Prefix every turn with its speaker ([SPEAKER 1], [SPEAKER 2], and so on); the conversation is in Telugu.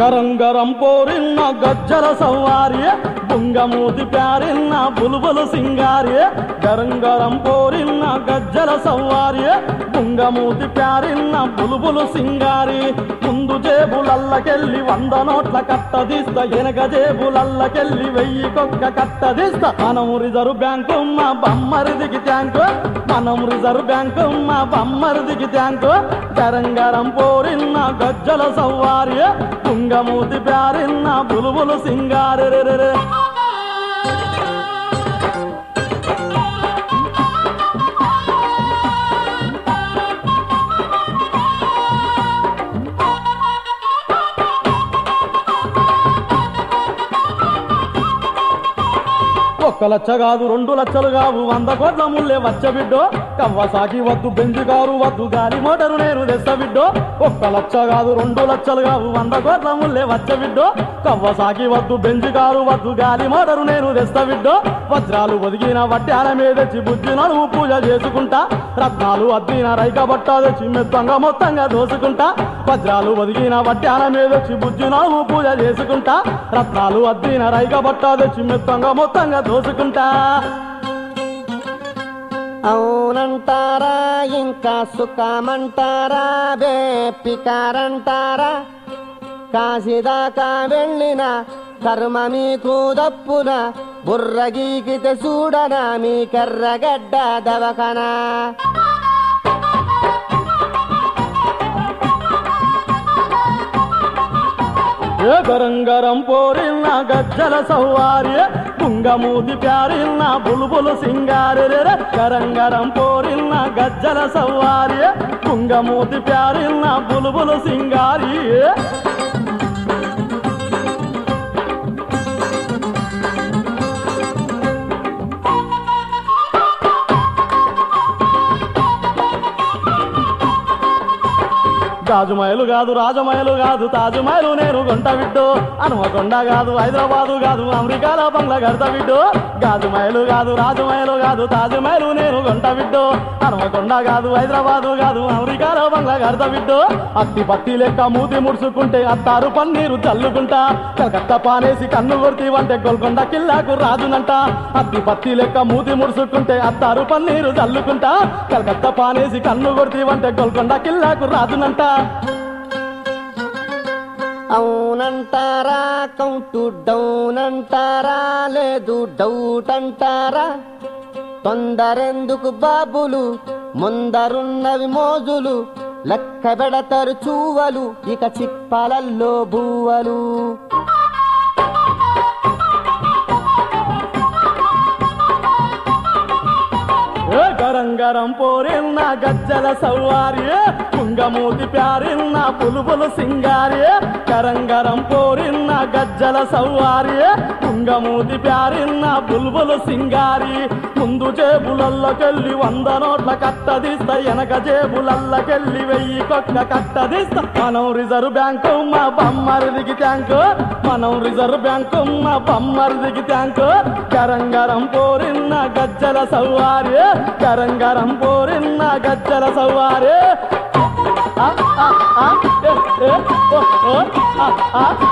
[SPEAKER 1] గరం గరం పోరిన్న గజ్జల సవ్వారి బుంగమూతి ప్యారిన్న బులుబులు సింగారి గరం గరం పోరిన్న గజ్జల సవ్వారి బుంగమూతి ప్యారిన్న బులుబులు సింగారి ముందు జేబులల్లకెళ్ళి వంద నోట్ల కట్టదిస్త వెనక జేబులల్లకెళ్ళి వెయ్యి కొక్క కట్టదిస్త మనం రిజర్వ్ బ్యాంకు మా బమ్మరిదికి ట్యాంకు మనం రిజర్వ్ బ్యాంకు మా బమ్మరిదికి ట్యాంకు గరం గరం పోరిన్న గజ్జల సవ్వారి తుంగమూతి ప్యారిన్న బులుబులు సింగారి ఒక్క లక్ష కాదు రెండు లక్షలు కావు వంద కోట్ల ముల్లే వచ్చ బిడ్డో కవ్వసాకి వద్దు బెంజు కారు వద్దు గాలి మోటారు నేను తెస్త బిడ్డో ఒక్క లక్ష కాదు రెండు లక్షలు కావు వంద కోట్ల ముల్లే వచ్చ బిడ్డో కవ్వసాకి వద్దు బెంజు కారు వద్దు గాలి మోటారు నేను తెస్త బిడ్డో వజ్రాలు ఒదిగిన వడ్డాల మీద తెచ్చి బుద్ధి నడుము పూజ చేసుకుంటా రత్నాలు అద్దిన రైక బట్ట తెచ్చి మెత్తంగా మొత్తంగా దోసుకుంటా వజ్రాలు ఒదిగిన వడ్డాల మీద తెచ్చి బుద్ధి నడుము పూజ చేసుకుంటా రత్నాలు అద్దిన రైక బట్ట తెచ్చి మెత్తంగా మొత్తంగా దోసుకుంటా
[SPEAKER 2] అవునంటారా ఇంకా సుఖమంటారా బేపికారంటారా కాశీదాకా వెళ్ళిన కర్మ మీకు దప్పున బుర్రగీకితే చూడనా మీ కర్రగడ్డ దవకనా
[SPEAKER 1] ఏ గరం గరం పోరిన్న గజ్జల సవ్వారి పుంగమూతి ప్యారిన్న బుల్బులు సింగారి రే గరం గరం పోరిన్న గజ్జల సవ్వారి పుంగమూతి ప్యారిన్న బుల్బులు సింగారి గాజుమయలు కాదు రాజమయలు కాదు తాజుమయలు నేను గొంట బిడ్డు హనుమకొండ కాదు హైదరాబాదు కాదు అమెరికాలో బంగ్లా గడత బిడ్డు గాజుమయలు కాదు రాజమయలు కాదు తాజుమయలు నేను గొంట బిడ్డు హనుమకొండ కాదు హైదరాబాదు కాదు అమెరికాలో బంగ్లా గడత బిడ్డు అత్తి పత్తి లెక్క మూతి ముడుచుకుంటే అత్తారు పన్నీరు చల్లుకుంటా కలకత్తా పానేసి కన్ను కొడితే వంటే గోల్కొండ కిల్లాకు రాజునంట అత్తి పత్తి లెక్క మూతి ముడుచుకుంటే అత్తారు పన్నీరు చల్లుకుంటా కలకత్తా పానేసి కన్ను కొడితే వంటే గోల్కొండ కిల్లాకు రాజునంట
[SPEAKER 2] అవునంటారా కౌంటు డౌన్ అంటారా లేదు డౌట్ అంటారా తొందరెందుకు బాబులు ముందరున్నవి మోజులు లెక్క పెడతారు చూవలు ఇక చిప్పలల్లో బువ్వలు
[SPEAKER 1] ఏ గరం గరం పోరిన్న గజ్జల సవ్వారి కుంగమూతి ప్యారిన్న పులుపులు సింగారి గరం గరం పోరిన్న గజ్జల సవ్వారి కుంగమూతి ప్యారిన్న బుల్బులు సింగారి ముందు జేబులల్లకెళ్ళి వంద నోట్ల కట్టదిస్త వెనక జేబులల్లకెళ్ళి వెయ్యి కొక్క కట్టదిస్త మనం రిజర్వ్ బ్యాంకు మా బమ్మరిదికి ట్యాంకు మనం రిజర్వ్ బ్యాంకు మా బమ్మరిదికి ట్యాంకు గరం గరం పోరిన్న గజ్జల సవ్వారి గరం గరం పోరిన్న గజ్జల సవ్వారి ఆ, ఆ, ఆ, ఏ, ఏ, ఓ, ఓ, ఆ, ఆ,